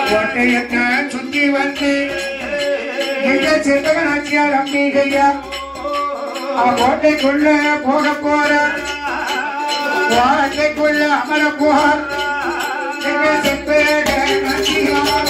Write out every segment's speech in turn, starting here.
கோட்டையத்தை சுத்தி வந்து எங்க செல்வகன் ஆட்சியார் அம்பிகையா அவ கோட்டைக்குள்ள போக போற கோட்டைக்குள்ள அமர போர் எங்க செல்வகன் ஆட்சியார்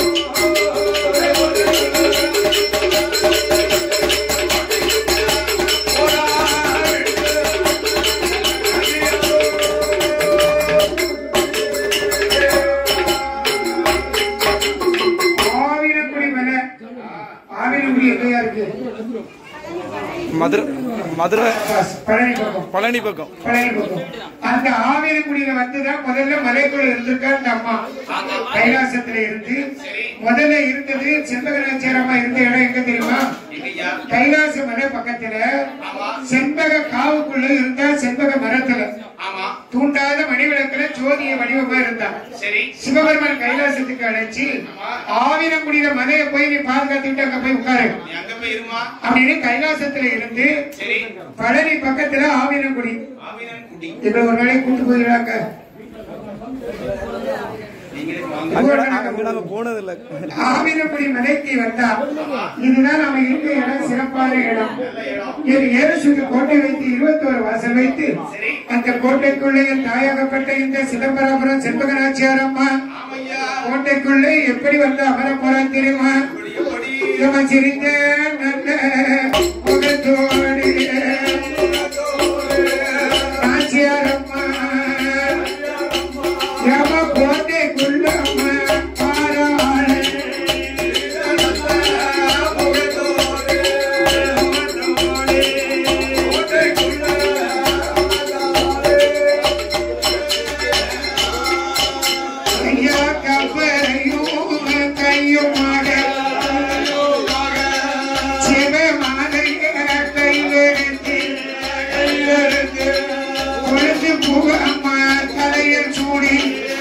ஆவினக்குடி மலை ஆவினக்குடி எங்கேயா இருக்கு மதுரை மதுரை பழனி பக்கம் பழனி பக்கம் பழனி பக்கம் அந்த ஆவினக்குடியில வந்துதான் முதல்ல மலைக்குள்ள இருந்திருக்கா அந்த அம்மா கைலாசத்துல இருந்து முதல்ல இருந்தது செண்பகராச்சாரமா இருந்த இடம் எங்க தெரியுமா கைலாச மலை பக்கத்துல செண்பக காவுக்குள்ள இருந்தா செண்பக மரத்துல ஆமா தூண்டாத மணிவிளக்குல ஜோதிய வடிவமா இருந்தா சரி சிவபெருமான் கைலாசத்துக்கு அழைச்சு ஆவினங்குடியில மலையை போய் நீ பாதுகாத்துட்டு அங்க போய் உட்காரு நீ அங்க போய் இருமா அப்படின்னு கைலாசத்துல இருந்து சரி பழனி பக்கத்துல ஆவினங்குடி ஆவினன் குடி இப்ப ஒரு நாளைக்கு கூட்டு போயிடுறாங்க நீங்களே வாங்க அங்க அங்க நாங்க போனது இல்ல ஆவினங்குடி மலைக்கு வந்தா இதுதான் நாம இருக்க இடம் சிறப்பான இடம் இது ஏரசுக்கு கோட்டை வைத்து இருபத்தோரு வாசல் வைத்து அந்த கோட்டைக்குள்ளே என் தாயாகப்பட்ட இந்த சிதம்பரபுரம் செண்பகநாச்சியார் அம்மா ஆமையா கோட்டைக்குள்ளே எப்படி வந்து அமர போறான் தெரியுமா எப்படி இவன் சிரித்த நல்ல முகத்தோடு நாச்சியார் அம்மா யம கோட்டைக்குள்ள அம்மா பாராளே. ஐயா கப்பலையும் கையுமாக சிவமாலைய கையிலிருந்து கொழுந்து புகம்மா தலையில் சூடி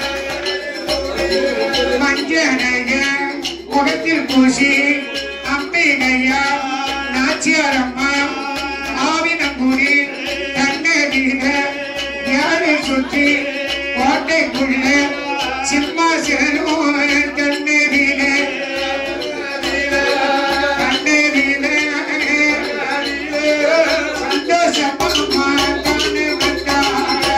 மஞ்சனைய முகத்தில் பூசி அம்பிகையா நாச்சியாரம்மா ஆவினங்குடி கண்ணகிர யாரை சுற்றி கோட்டைக்குள்ள சிம்மாசனம் கண்ணகிர கண்ணகிர சந்தோஷமா கண்ணு வந்தாங்க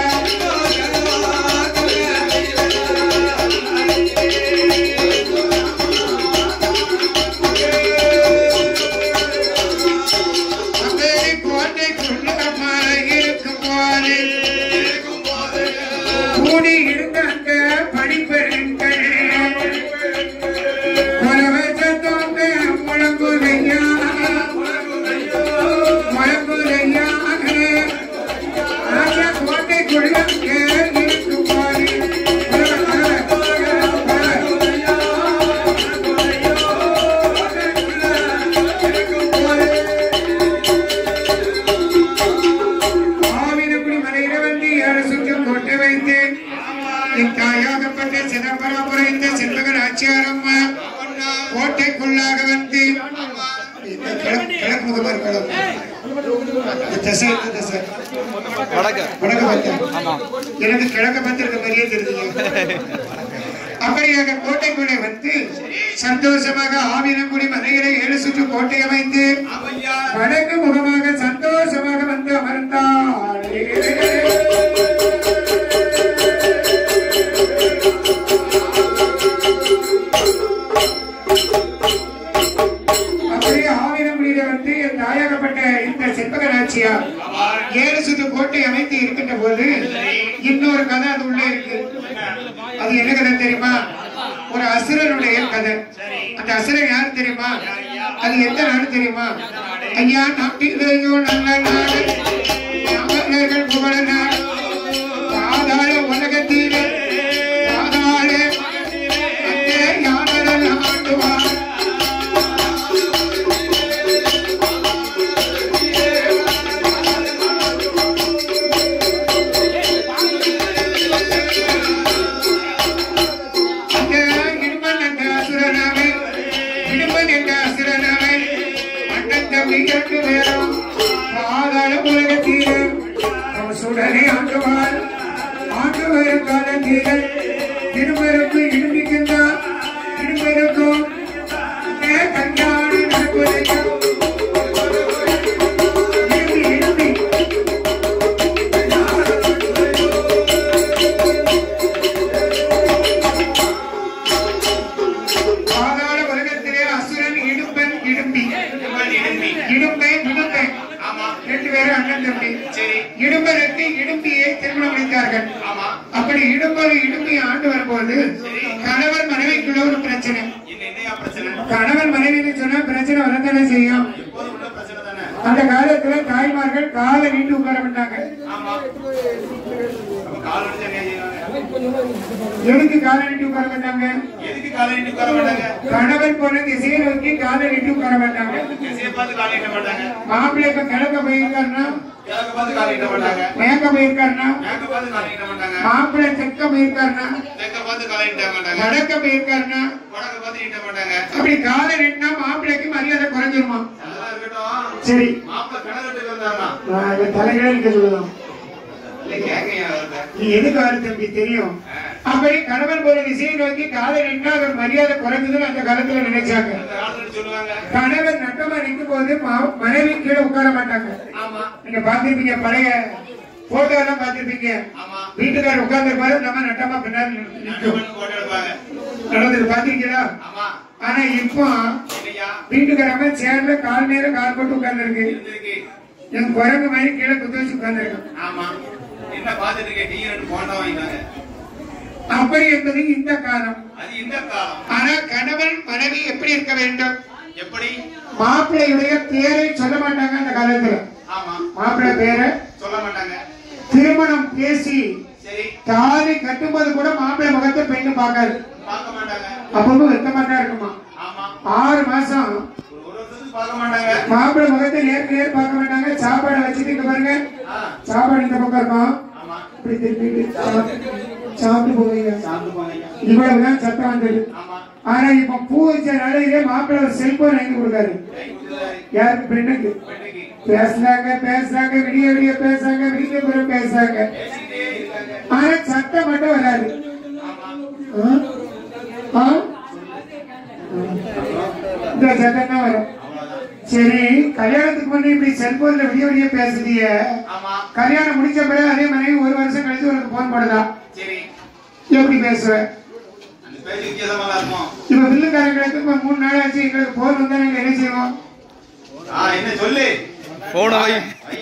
அம்பேரி கோட்டைக்குள்ள இருக்கும் போது கூடி இருந்த அந்த படிப்பெண்கள் குலவச்சத்தோங்க முழங்குதையா முழங்குதையா ராஜா கோட்டைக்குள்ள இருக்கும் போது ஆவினக்குடி மலையில வந்து ஏழு சுற்றம் கொட்டை வைத்தேன் என் தாயாகப்பட்ட சிதம்பரபுரம் இந்த செல்வகன் ஆச்சியாரம்மா கோட்டைக்குள்ளாக வந்து இந்த கிழக்கு கிழக்கு முகமா இருக்கணும் இந்த திசை இந்த திசை வடக்கு வடக்கு பார்த்தேன் ஆமா எனக்கு கிழக்க பார்த்திருக்க மாதிரியே தெரியுது அப்படியாக கோட்டைக்குள்ளே வந்து சந்தோஷமாக ஆவினங்குடி மலையிலே ஏழு சுற்று கோட்டை அமைத்து ஆமையா வடக்கு முகமாக சந்தோஷமாக வந்து அமர்ந்தாளே அப்படியே ஆவினங்குடியில வந்து என் தாயகப்பட்ட இந்த செண்பக நாச்சியார் ஏழு சுற்று கோட்டை அமைத்து இருக்கின்ற போது இன்னொரு கதை அது உள்ளே இருக்கு அது என்ன கதை தெரியுமா ஒரு அசுரனுடைய கதை அந்த அசுரன் யார் தெரியுமா அது எந்த நாடு தெரியுமா ஐயா நாட்டிலேயோ நல்ல நாடு யாவர்கள் புகழ நாடு பாதாள உலகத்திலே பாதாள அந்த யாவரல் ஆண்டுவார் அந்த இடும்பன் என்ற அசுரனாவை இடும்பன் என்ற அசுரனாவை அண்ணன் தம்பி இரண்டு பேரும் பாதாள உலகத்தீர அவன் சுடரை ஆண்டுவார் ஆண்டு வரும் காலத்தீர திருமருக்கு இடும்பிக்கின்றார் திருமரு இடுமையை ஆண்டு வரும்போது கணவன் மனைவிக்குள்ள ஒரு பிரச்சனை என்ன என்னையா பிரச்சனை கணவன் மனைவின்னு சொன்னா பிரச்சனை வரத்தானே செய்யும் எப்போதும் உள்ள பிரச்சனை தானே அந்த காலத்துல தாய்மார்கள் காலை நீண்டு உட்கார மாட்டாங்க ஆமா அப்ப கால் அடிச்சு என்ன செய்வாங்க எதுக்கு காலை நீண்டு உட்கார மாட்டாங்க எதுக்கு காலை நீட்டி உட்கார மாட்டாங்க கணவன் போன திசையை நோக்கி காலை நீண்டு உட்கார மாட்டாங்க திசையை பார்த்து காலை நீட்ட மாட்டாங்க மாப்பிள்ளை இப்ப கிழக்க போயிருக்காருன்னா கிழக்கு பார்த்து காலை நீட்ட மாட்டாங்க மேற்க போயிருக்காருன்னா மேற்க பார்த்து காலை நீட்ட மாட்டாங்க மாப்பிள்ளை தெற்க போயிருக்காருன்னா தெற்க பார்த்து காலை நீட்ட மாட்டாங்க வடக்க போயிருக்காருன்னா வடக்க பார்த்து நீட்ட மாட்டாங்க அப்படி காலை நீட்டினா மாப்பிள்ளைக்கு மரியாதை குறைஞ்சிருமா அதெல்லாம் இருக்கட்டும் சரி மாப்பிள்ளை கிணறு வெட்டி வந்தாருன்னா நான் இதை தலைகளே இருக்க சொல்லலாம் இல்ல கேட்க அவர்கிட்ட நீ எதுக்கு வர தம்பி தெரியும் அப்படி கணவன் போற திசையை நோக்கி காலை நின்னா அவர் மரியாதை குறைஞ்சதுன்னு அந்த காலத்துல நினைச்சாங்க அந்த காலத்துல சொல்லுவாங்க கணவன் நட்டமா நிற்கும் போது மா- மனைவி கீழே உட்கார மாட்டாங்க ஆமா நீங்க பாத்திருப்பீங்க பழைய போட்டோ எல்லாம் பாத்திருப்பீங்க ஆமா வீட்டுக்காரர் உட்கார்ந்து இருப்பாரு நம்ம நட்டமா பின்னாடி நிற்கும் நடுவன் போட்டு எடுப்பாங்க நடந்தது பாத்திருக்கீங்களா ஆமா ஆனா இப்போ இல்லையா வீட்டுக்காரங்க சேர்ல கால் நேரம் கால் போட்டு உட்கார்ந்து இருக்கு இருந்திருக்கு என் குரங்கு மாதிரி கீழே குத்து வச்சு உட்கார்ந்து ஆமா என்ன பார்த்துட்டு இருக்க டீ ரெண்டு போண்டா வாங்கினாங்க அப்படி என்பது இந்த காலம் அது இந்த காலம் ஆனா கணவன் மனைவி எப்படி இருக்க வேண்டும் எப்படி மாப்பிள்ளையுடைய பேரை சொல்ல மாட்டாங்க அந்த காலத்துல ஆமா மாப்பிள்ளை பேரை சொல்ல மாட்டாங்க திருமணம் பேசி சரி தாலி கட்டும்போது கூட மாப்பிள்ளை முகத்தை பெண்ணு பார்க்காது பார்க்க மாட்டாங்க அப்பவும் வெக்கமா தான் இருக்குமா ஆமா ஆறு மாசம் ஒரு ஒரு வருஷத்துக்கு பார்க்க மாட்டாங்க மாப்பிள்ளை முகத்தை நேருக்கு நேர் பார்க்க மாட்டாங்க சாப்பாடை வச்சுட்டு இங்க பாருங்க ஆ, சாப்பாடு இந்த பக்கம் இருக்கும் ஆமா இப்படி திருப்பிட்டு சாப்பிட்டு- சாப்பிட்டு போவீங்க சாப்பிட்டு போனீங்க இவ்வளவுதான் சத்தம் வந்தது ஆமா ஆனா இப்ப பூ வச்ச நாளையிலே மாப்பிள்ளை ஒரு செல்போன் வாங்கி கொடுக்காரு கை கொடுத்தாரு யாருக்கு பெண்ணுக்கு பெண்ணுக்கு பேசுறாங்க பேசுறாங்க விடிய விடிய பேசுறாங்க விடிய பிறகு பேசுறாங்க பேசிக்கிட்டே இருக்காங்க ஆனா சத்தம் மட்டும் வராது ஆமா ஆ? ஆ? இந்த சத்தம் தான் வரும் அவ்வளவுதான் சரி கல்யாணத்துக்கு முன்னாடி இப்படி செல்போன்ல விடிய விடிய பேசுதிய ஆமா கல்யாணம் முடிச்ச பிறகு அதே மனைவி ஒரு வருஷம் கழிச்சு உனக்கு போன் போடுதா சரி எப்படி பேசுவ அந்த பேச்சு வித்தியாசமா தான் இருக்கும் இப்ப வில்லுக்காரங்களுக்கு இப்ப மூணு நாள் ஆச்சு எங்களுக்கு போன் வந்தா நாங்க என்ன செய்வோம் ஆ என்ன சொல்லு போன வை வை.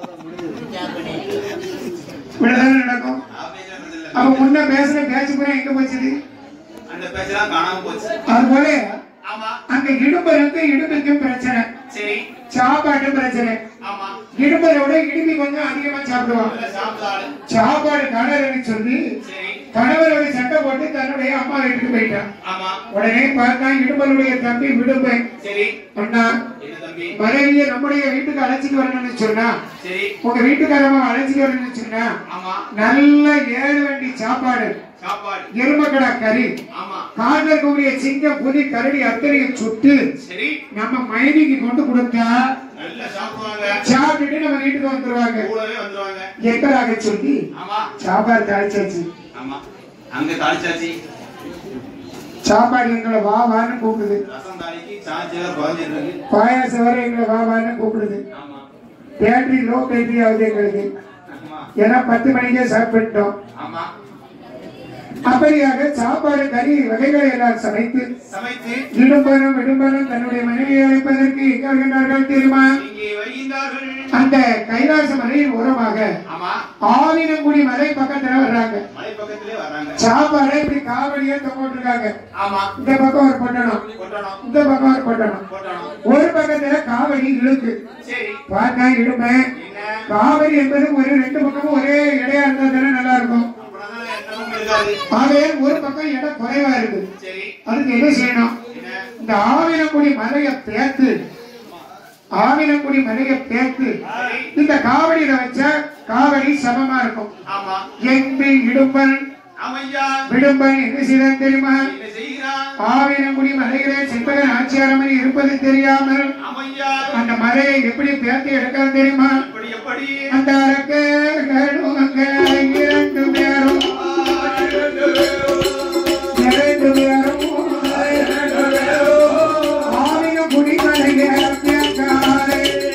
இப்படிதானே நடக்கும் நான் பேசுறது இல்ல. அப்ப முன்ன பேசுற பேச்சு பூரா எங்க போச்சுது அந்த பேச்செல்லாம் காணாம போச்சு அது போல ஆமா அங்க இடும்பருக்கு இடுப்புக்கும் பிரச்சனை சரி சாப்பாட்டு பிரச்சனை ஆமா இடும்பரோட இடுப்பி கொஞ்சம் அதிகமா சாப்பிடுவான் நல்ல சாப்பிட்டாரு சாப்பாடு கணவர்னு சொல்லி சரி கணவரோட சண்டை போட்டு தன்னுடைய அம்மா வீட்டுக்கு போயிட்டான் ஆமா உடனே பார்த்தா இடும்பருடைய தம்பி விடும்பை சரி அண்ணா என்ன தம்பி மனைவியை நம்முடைய வீட்டுக்கு அழைச்சிட்டு வரணும்னு சொன்னா சரி உங்க வீட்டுக்காரமா அழைச்சிட்டு வரணும்னு சொன்னா ஆமா நல்ல ஏழு வண்டி சாப்பாடு சாப்பாடு எருமக்கடா கறி ஆமா காட்டில் இருக்கக்கூடிய சிங்கம் புலி கரடி அத்தனையும் சுட்டு சரி நம்ம மைனிக்கு கொண்டு கொடுத்தா நல்லா சாப்பிடுவாங்க சாப்பிட்டுட்டு நம்ம வீட்டுக்கு வந்துருவாங்க கூடவே வந்துருவாங்க எங்கடாக சொல்லி ஆமா சாப்பாடு தாளிச்சாச்சு ஆமா அங்க தாளிச்சாச்சு சாப்பாடு எங்களை வா வான்னு கூப்பிடுது ரசம் தாளிக்கு சாஞ்சியெல்லாம் குறைஞ்சிருக்கு பாயாசம் வரை எங்களை வா வான்னு கூப்பிடுது ஆமா பேட்டரி லோ பேட்டரி ஆகுது எங்களுக்கு ஆமா ஏன்னா பத்து மணிக்கே சாப்பிட்டோம் ஆமா அப்படியாக சாப்பாடு கறி வகைகளை எல்லாம் சமைத்து சமைத்து இடும்பனும் விடும்பனும் தன்னுடைய மனைவியை அழைப்பதற்கு எங்க வருகின்றார்கள் தெரியுமா இங்கே வருகின்றார்கள் அந்த கைலாச மலையின் ஓரமாக ஆமா ஆவினங்குடி மலை பக்கத்துல வர்றாங்க மலை பக்கத்திலே வராங்க சாப்பாடை இப்படி காவடியா தொங்கிட்டுருக்காங்க ஆமா இந்த பக்கம் ஒரு பொட்டணம் கொட்டணும் இந்த பக்கம் ஒரு பொட்டணம் கொட்டணும் ஒரு பக்கத்துல காவடி இழுக்கு சரி பார்த்தா இடுமை என்ன காவடி என்பது ஒரு ரெண்டு பக்கமும் ஒரே இடையா இருந்தா தானே நல்லா இருக்கும் அப்புறம் என்னமும் இருக்காது ஆகவே ஒரு பக்கம் இடம் குறைவா இருக்கு சரி அதுக்கு என்ன செய்யணும் என்ன இந்த ஆவினங்குடி மலையை பேத்து ஆவினங்குடி மலையை பேத்து இந்த காவடியில வச்சா காவடி சமமா இருக்கும் ஆமா எம்பி இடும்பன் ஆமையா விடும்பன் என்ன செய்தான் தெரியுமா என்ன செய்கிறான் ஆவினங்குடி மலையிலே செண்பகன் ஆட்சியாரமணி இருப்பது தெரியாமல் ஆமையா அந்த மலையை எப்படி பேர்த்து எடுக்கிறது தெரியுமா எப்படி எப்படி அந்த அரக்கர்களும் அங்க இரண்டு பேரும் இரண்டு பேரும் ஆவினங்குடி மலையை பேர்த்தாரே.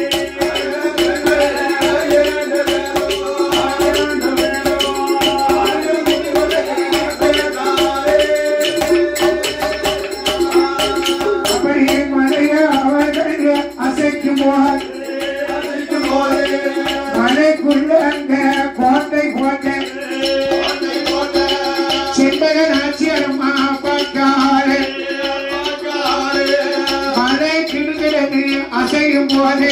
அப்படியே மலையை அவர்கள் அசைக்கும் போது மலைக்குள்ள அங்க கோட்டை கோட்டை நாச்சியாரம்மா பார்த்தாரு மலை கிடுகிறது அசையும் போது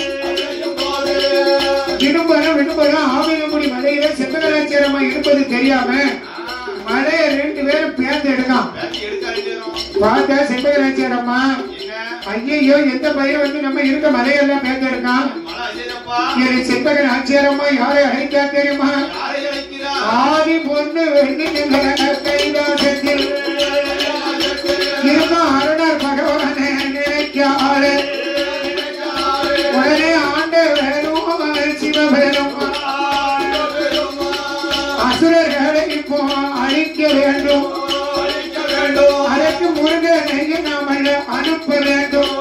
இடும்பரம் விடும்பரம் ஆவினங்குடி மலையில செம்பகராச்சியரம்மா இருப்பது தெரியாம மலையை ரெண்டு பேரும் பேர்ந்து எடுக்கான் பார்த்தா செம்பகராச்சியரம்மா ஐயையோ எந்த பையன் வந்து நம்ம இருக்க மலையெல்லாம் பேர்ந்து எடுக்கான் என் செம்பகன் ஆச்சியாரம்மா யாரை அழைக்கா தெரியுமா ஆதி பொண்ணு வெள்ளி கைலாசத்தில் இருக்கும் அருணர் பகவானே நினைக்காது உடனே ஆண்டு வேணும் சிவபெரும் அசுரர்களை இப்போ அழிக்க வேண்டும் அதற்கு முருகனையும் நாமல் அனுப்ப வேண்டும்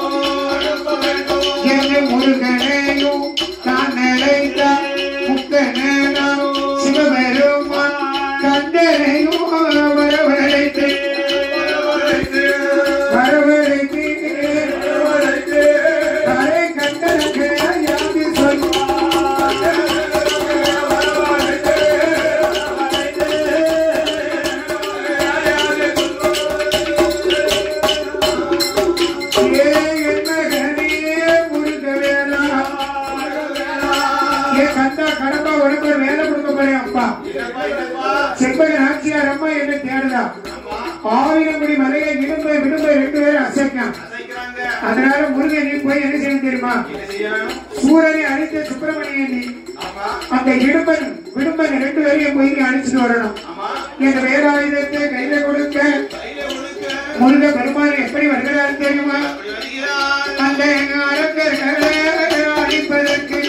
என்று முருகனையும் தான் நிலைத்த முக்கனும் சிவபெருமான் கந்தனையும் வரவழைத்து வரவழைத்து தலை கண்டனுக்கு யாதி சொல்லி ஏ என் மகனே முருகவேலா. ஏ கந்தா கடம்பா உனக்கு ஒரு வேலை கொடுக்க போறேன் அப்பா செம்பக நாச்சியார் அம்மா என்ன தேடுதா ஆவினங்குடி மலையை இடும்பை விடும்பை ரெண்டு பேரும் அசைக்கான் அதனால முருகன் நீ போய் என்ன செய்ய தெரியுமா சூரனை அழித்த சுப்பிரமணியன் நீ அந்த இடும்பன் விடும்பன் ரெண்டு பேரையும் போய் நீ அழிச்சிட்டு வரணும் எங்க வேலாயுதத்தை கையில கொடுக்க முருக பெருமாள் எப்படி வருகிறார் தெரியுமா அந்த அரக்கர்களை அழிப்பதற்கு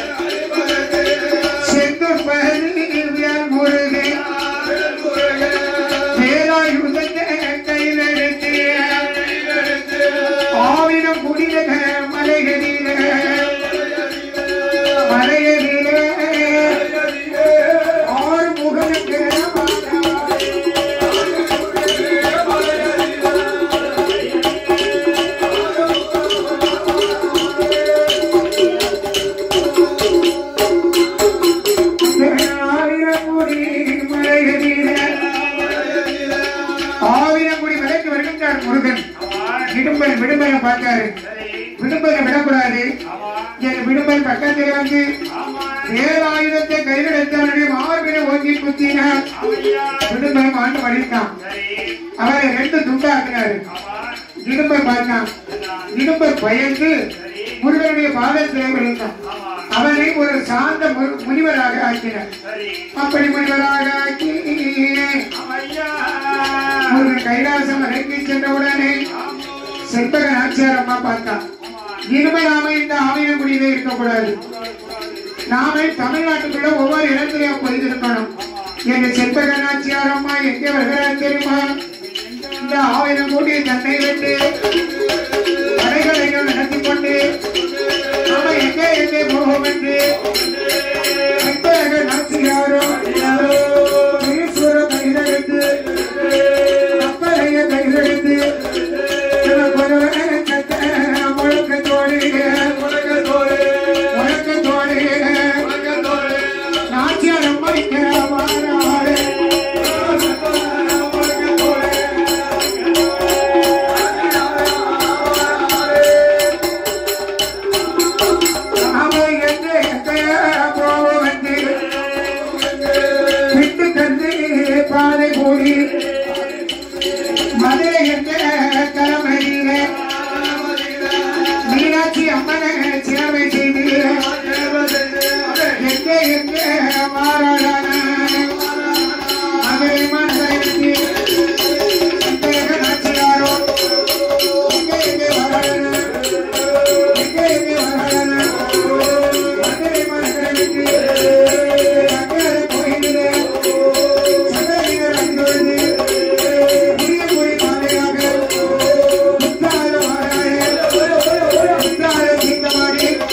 செந்தூர் பகுதியில் முருகன் வேலாயுதத்தை கையில் எடுத்து ஆவினம் குடில மலைகளில மலைகளில ஆறு முகனுக்கு ஆயிரங்குடி மலைகளில ஆவினங்குடி மலைக்கு வருகின்றார் முருகன் விடும்பன் விடும்பனை பார்த்தாரு விடும்பனை விடக்கூடாது என் விடும்பன் பக்கத்தில் வந்து வேலாயுதத்தை கையில் எடுத்தவனுடைய மார்பினை ஓங்கி குத்தினார் விடும்பன் ஆண்டு மடித்தான் அவரை ரெண்டு துண்டாக்குனாரு இடும்பன் பார்த்தான் இடும்பன் பயந்து முருகனுடைய பாதத்தில் விழுந்தான் அவனை ஒரு சாந்த மு- முனிவராக ஆக்கினார் அப்படி முனிவராக ஆக்கி முருகன் கைலாசம் இறங்கி சென்றவுடனே செண்பக நாச்சியார் அம்மா பார்த்தா இனிமே நாம இந்த ஆவினங்குடியிலே இருக்கக்கூடாது நாம தமிழ்நாட்டுக்குள்ள ஒவ்வொரு இடத்துலயும் போயிருக்கணும் எங்க செண்பக நாச்சியார் அம்மா எங்கே வருகிறார் தெரியுமா இந்த ஆவினங்குடி தன்னை விட்டு கடைகளையும் நடத்தி கொண்டு நாம எங்கே எங்கே போவோம் என்று செண்பக நாச்சியாரோ ஈஸ்வர கைதெடுத்து கப்பலைய கைதெடுத்து பாதை கூடி மதுரை என்ற கரமடியிலே மீனாட்சி அம்மனை சேவை செய்து எங்கே எங்கே மாறாடான மதுரை மனதை நாச்சியாரோ எங்கே எங்கே வராடான எங்கே எங்கே வராடான மதுரை மனதை அங்கே கோயிலே சங்கரலிங்கர் அன்பொழுது புதிய மொழி பாதையாக முத்தார மாறாய முத்தார சீந்தமாடி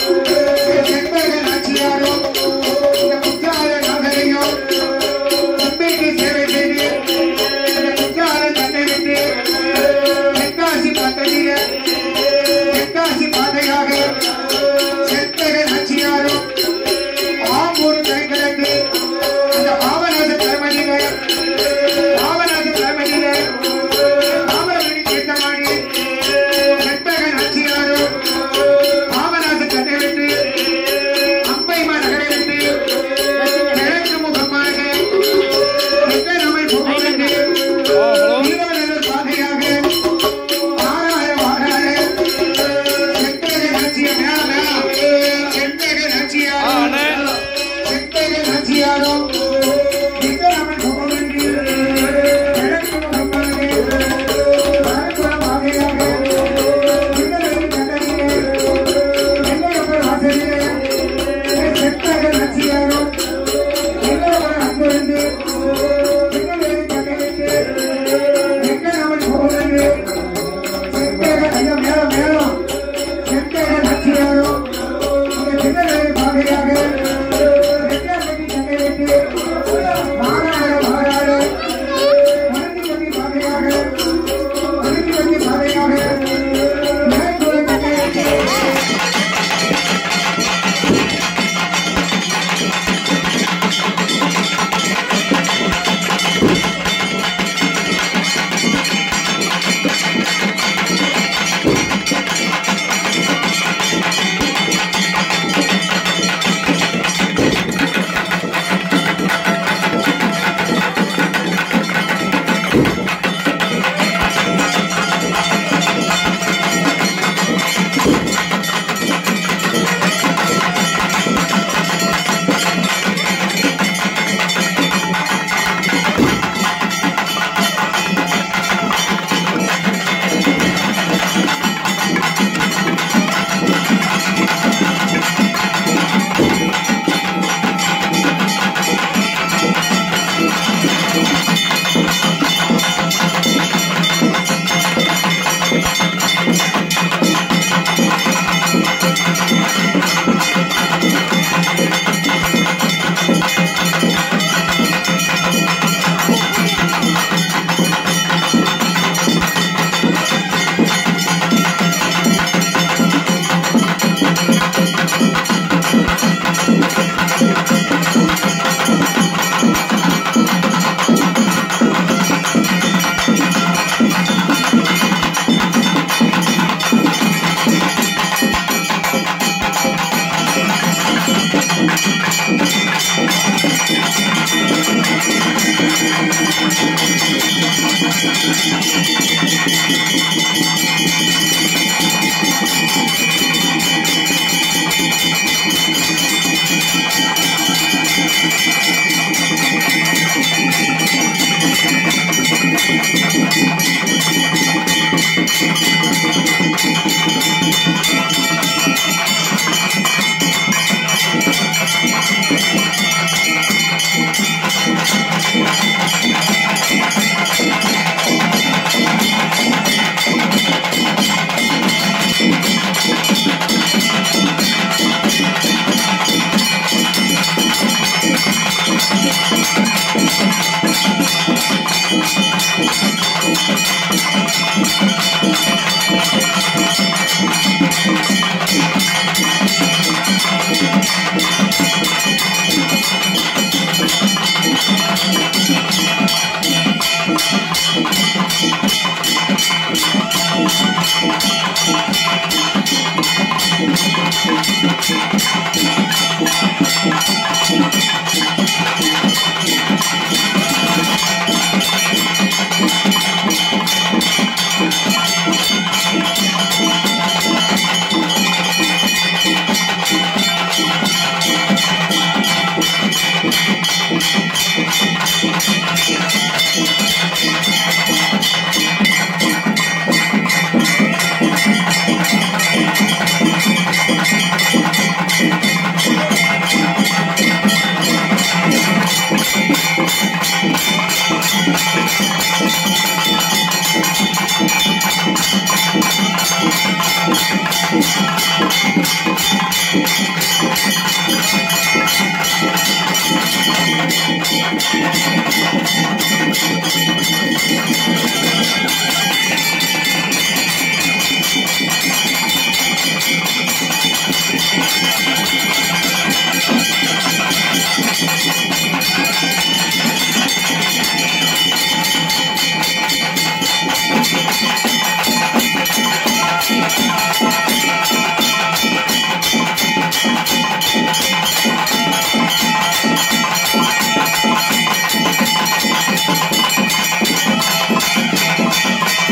ஆ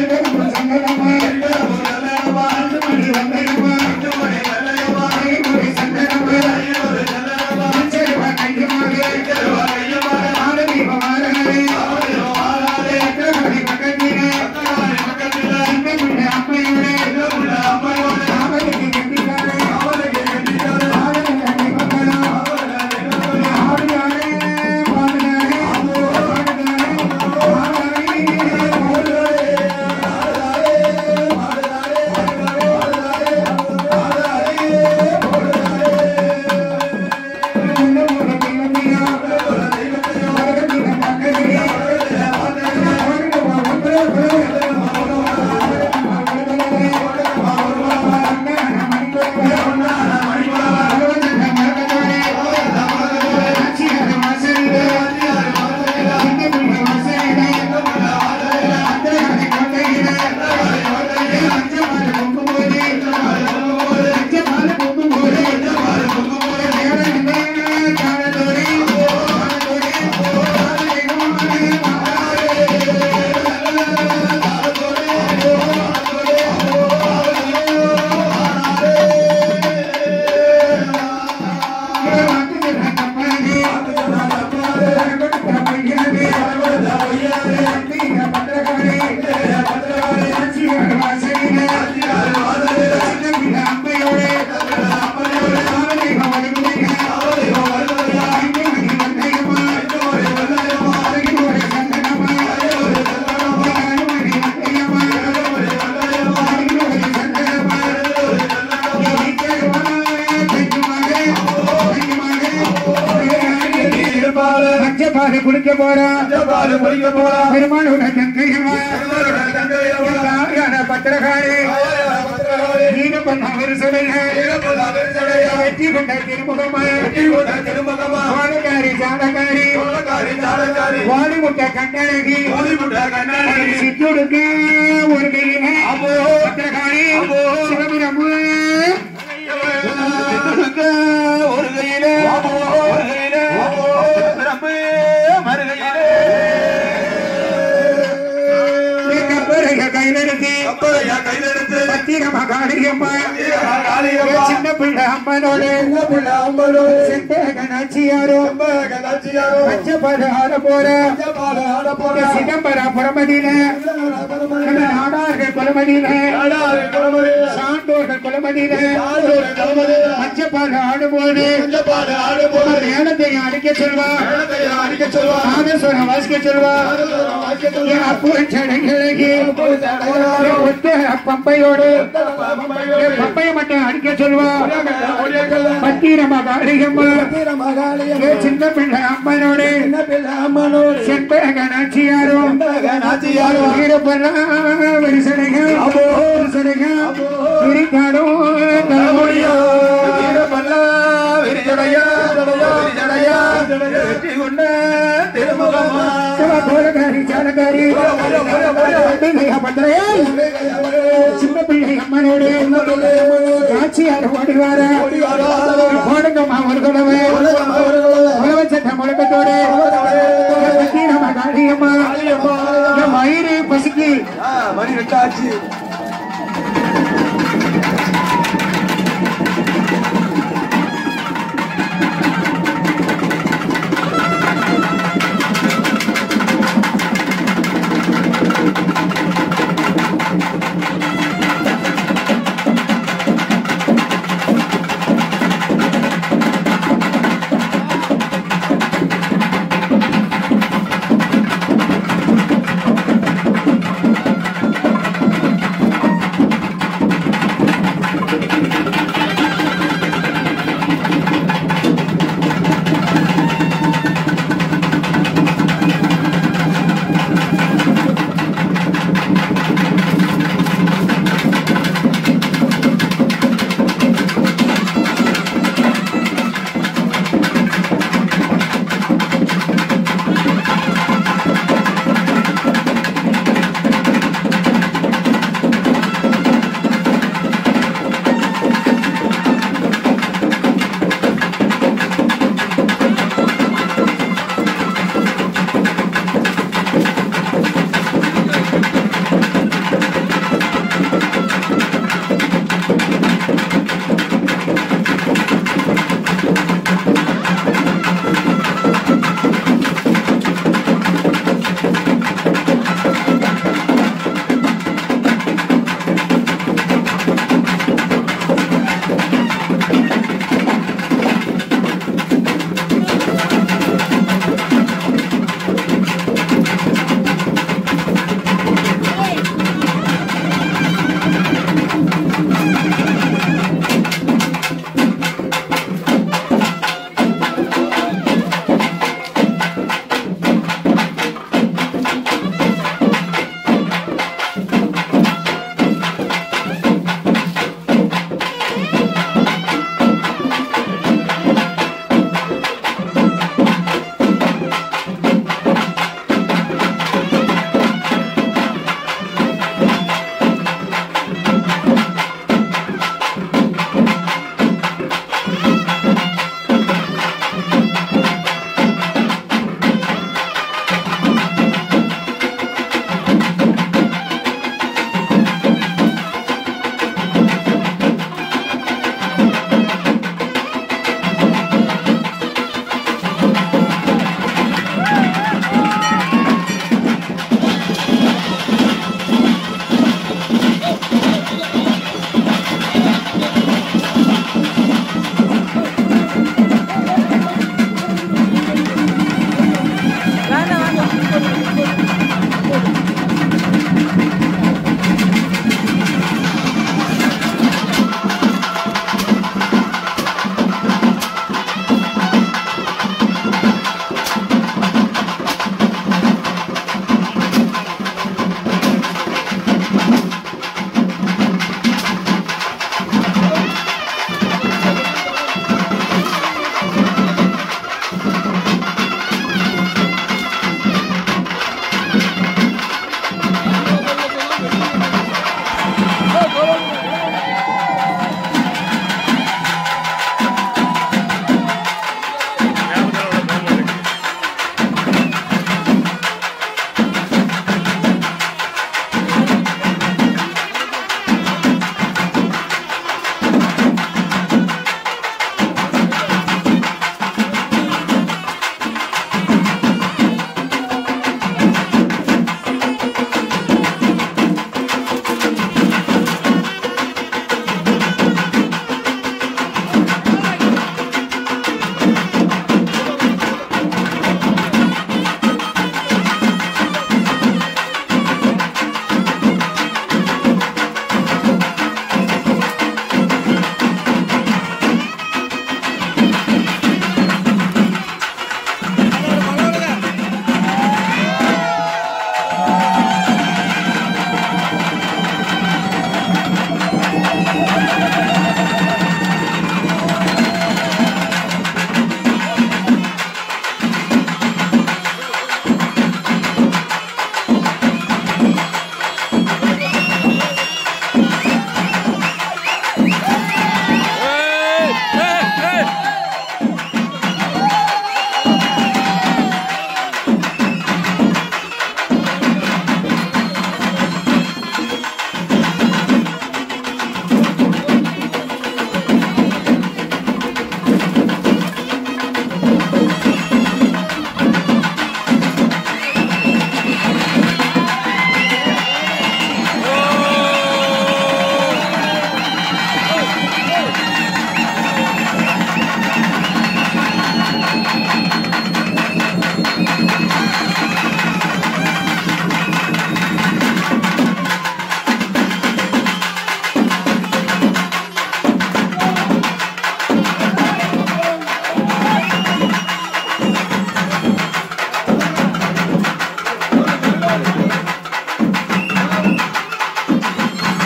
மஞ்சப்பாடு குளிக்க போறோம் பெருமாளோட தங்கையம்மா எல்லாரும் பத்திரகாரி நீங்க பண்ண ஒரு சொல்லுங்க வெற்றி கொண்ட திருமுகமா வாழகாரி ஜாடகாரி வாலிமுட்ட கண்ணழகி சித்தூருக்கு ஒரு கையில பத்திரகாரி சிவபிரமு ஒரு கையிலே ஒரு கையிலே பிரம்பு மறுகையிலே கப்பரைய கையிலெடுத்து கப்பலையா கையிலெடுத்து பத்திரமா காளியம்மா காளியம்மா சின்ன பிள்ளை அம்மனோடு செந்தகனாச்சியாரும் பச்சைப்பாடு ஆட போற சிதம்பரம் புறமதியில நாடார்கள் குலமதியில சான்றோர்கள் குலமதியில பச்சைப்பாடு ஆடும்போது மேலத்தை அடிக்க சொல்வா நாதஸ்வரம் வாசிக்க சொல்வா என் அப்புறம் சடங்கிழகி ஒத்த பம்பையோடு என் பம்பையை மட்டும் அடிக்க சொல்வா பத்திரமா காளியம்மா என் சின்ன பிள்ளை அம்மனோடு செம்பகனாச்சியாரும் வீரப்பெல்லாம் விரிசடைகள் விரிசடைகள் விரித்தாடும் தலைமொழியோ கோலகாரி சாலகாரி பத்திரையால் சின்ன பிள்ளை அம்மனோடு காட்சியார் ஓடிவார ஓடுங்கம்மா ஒரு குலவை உழவச்சட்ட முழக்கத்தோடு பத்திரமா காளியம்மா என் மயிறு பசிக்கு மணி ரெண்டாச்சு ஆ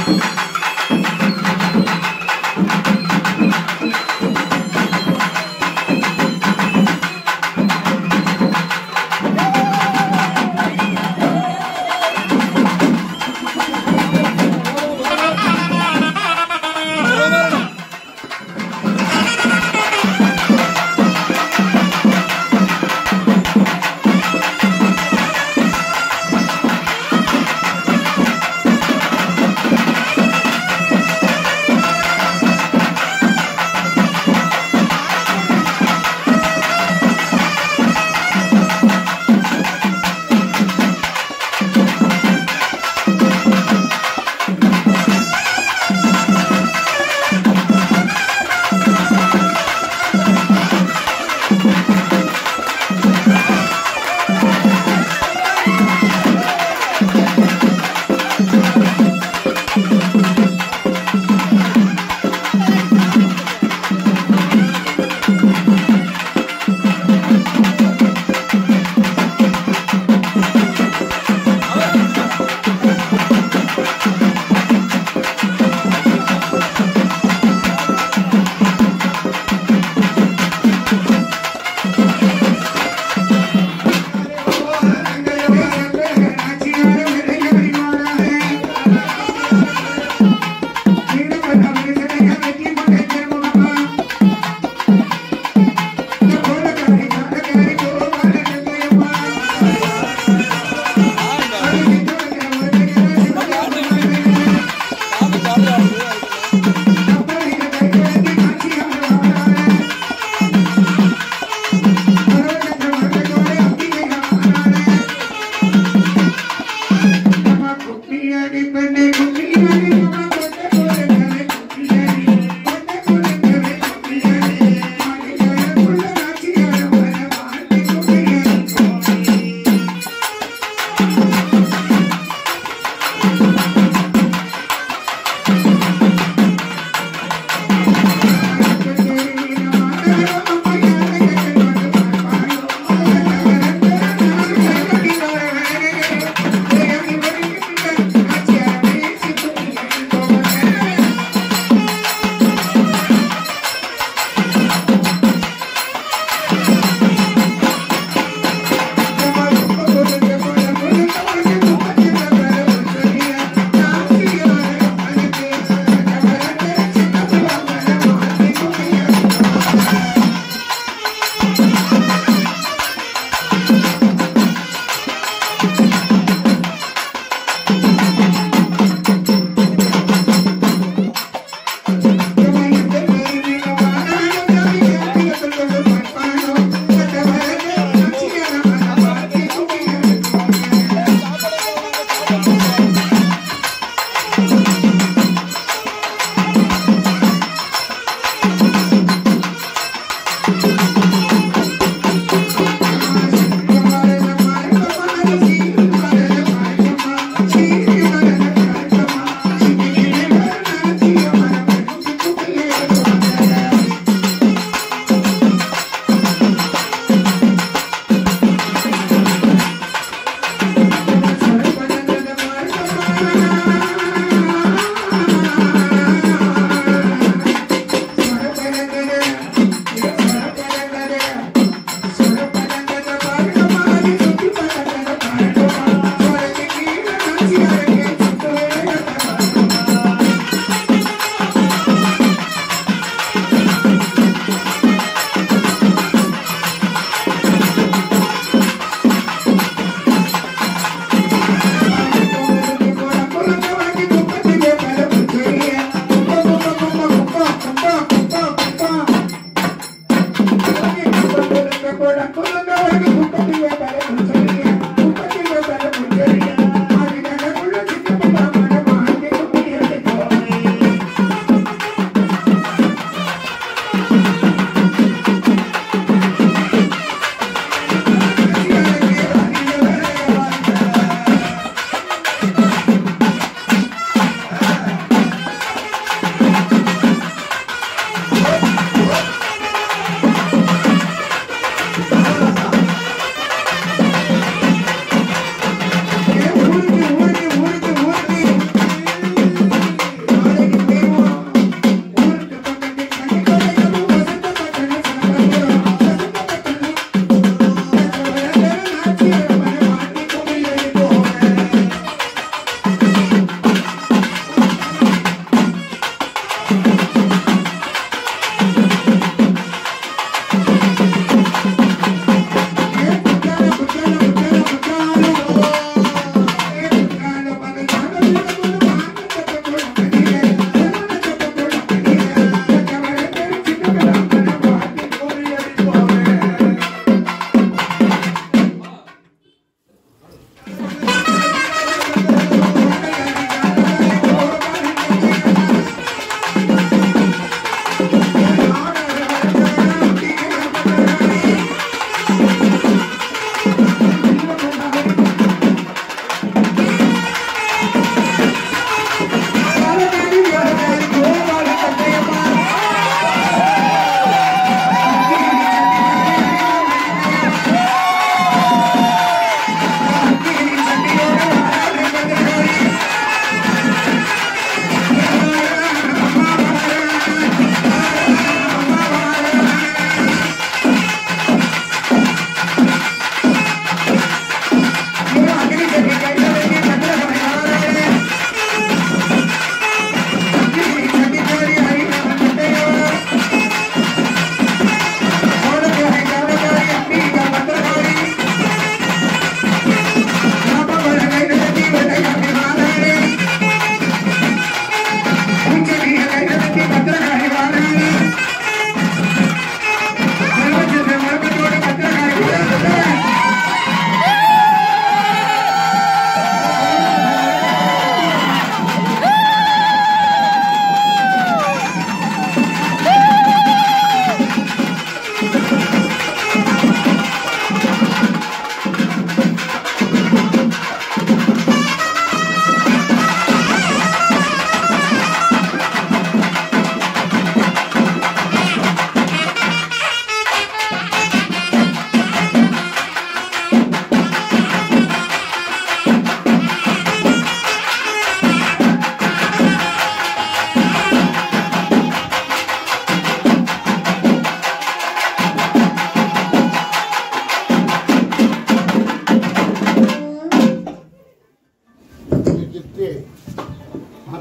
ஆ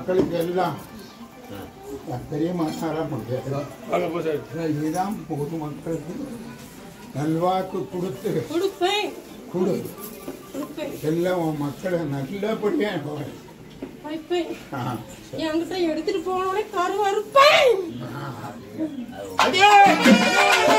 மக்களுக்கு எல்லாம் என் பெரிய மசாலா முடியாது இதுதான் பொது மக்களுக்கு நல்வாக்கு கொடுத்து கொடுப்பேன் கொடு கொடுப்பேன் எல்லாம் உன் மக்களை நல்லபடியாக போய் வைப்பேன் ஆ என்கிட்ட எடுத்துட்டு போனோடனே கருவறுப்பேன் அதே